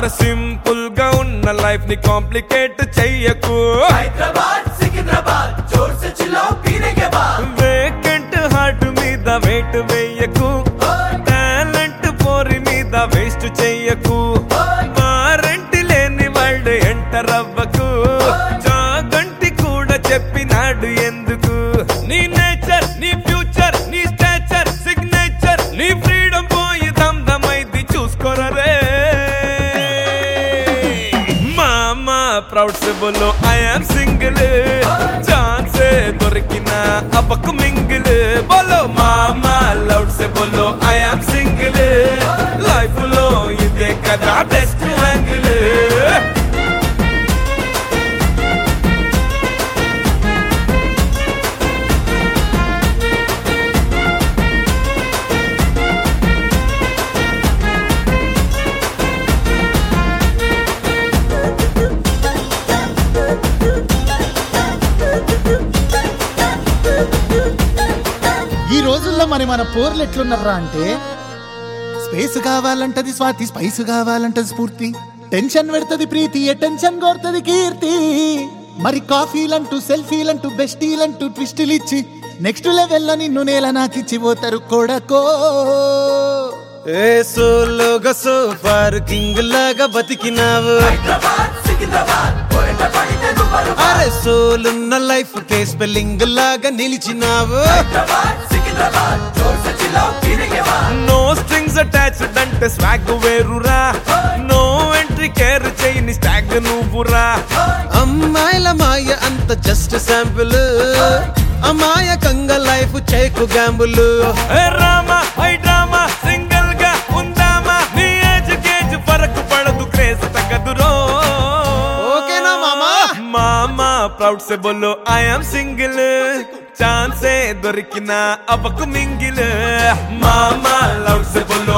Simple గా ఉన్న life ని కాంప్లికేట్ చెయ్యకు हैदराबाद सिकंदराबाद जोर से चिल्लाओ पीने के बाद వేకెంట్ హార్ట్ మీద వెయిట్ వేయకు టాలెంట్ పోరి మీద వేస్ట్ చెయ్యకు వారంటీ లేని వాళ్ళు ఎంటర్ అవ్వకు జాగంటి కూడా చెప్పినాడు ఎందుకు నీ నేచర్ నీ ఫ్యూచర్ నీ స్టాచర్ సిగ్నేచర్ నీ ఫ్రీడమ్ పోయి దమ్దమైంది చూసుకోరే మామా ప్రౌడ్ से बोलो आई एम सिंगल ఛాన్స్ దొరికిన అబ్బకు మింగిల్ బోలో మామా లౌడ్ से बोलो आई एम सिंगल లైఫ్ లో ఇదే కదా బెస్ట్ యాంగిల్ ఈ రోజుల్లో మరి మన పోర్లు ఎట్లున్నారా అంటే స్పేస్ కావాలంటది స్వాతి స్పైస్ కావాలంటది స్ఫూర్తి టెన్షన్ పెడుతుంది ప్రీతి టెన్షన్ కోరుతుంది కీర్తి మరి కాఫీలంటూ సెల్ఫీలంటూ బెస్టీలంటూ ట్విస్టులు ఇచ్చి నెక్స్ట్ లెవెల్ నిన్ను నేల నాకిచ్చి పోతారు కొడకో ఏ సోలోగా సోఫార్ కింగ్ లాగా బతికినావు हैदराबाद सिकंदराबाद పోయేట పడితే దుబ్బలు అరే సోలున్న లైఫ్ కే స్పెల్లింగ్ లాగా నిలిచినావు हैदराबाद सिकंदराबाद जोर से चिल्लाओ पीने के बाद నో స్ట్రింగ్స్ అటాచ్డ్ అంటే స్వాగ్ వేరురా నో ఎంట్రీ కేర్ చేయని స్టాగ్ నువ్వురా అమ్మాయిల మాయ అంత జస్ట్ శాంపుల్ అమాయకంగా లైఫ్ చేకు gamble Rama I drama single గా ఉందామా నీ ఏజ్ కేజ్ ఫరక్ పడదు క్రేజ్ తగ్గదురో ఓకేనా మామా? మామా ప్రౌడ్ से बोलो आई एम सिंगल ఛాన్సే దొరికిన అబ్బకు మింగిల్ మామా లౌడ్ से बोलो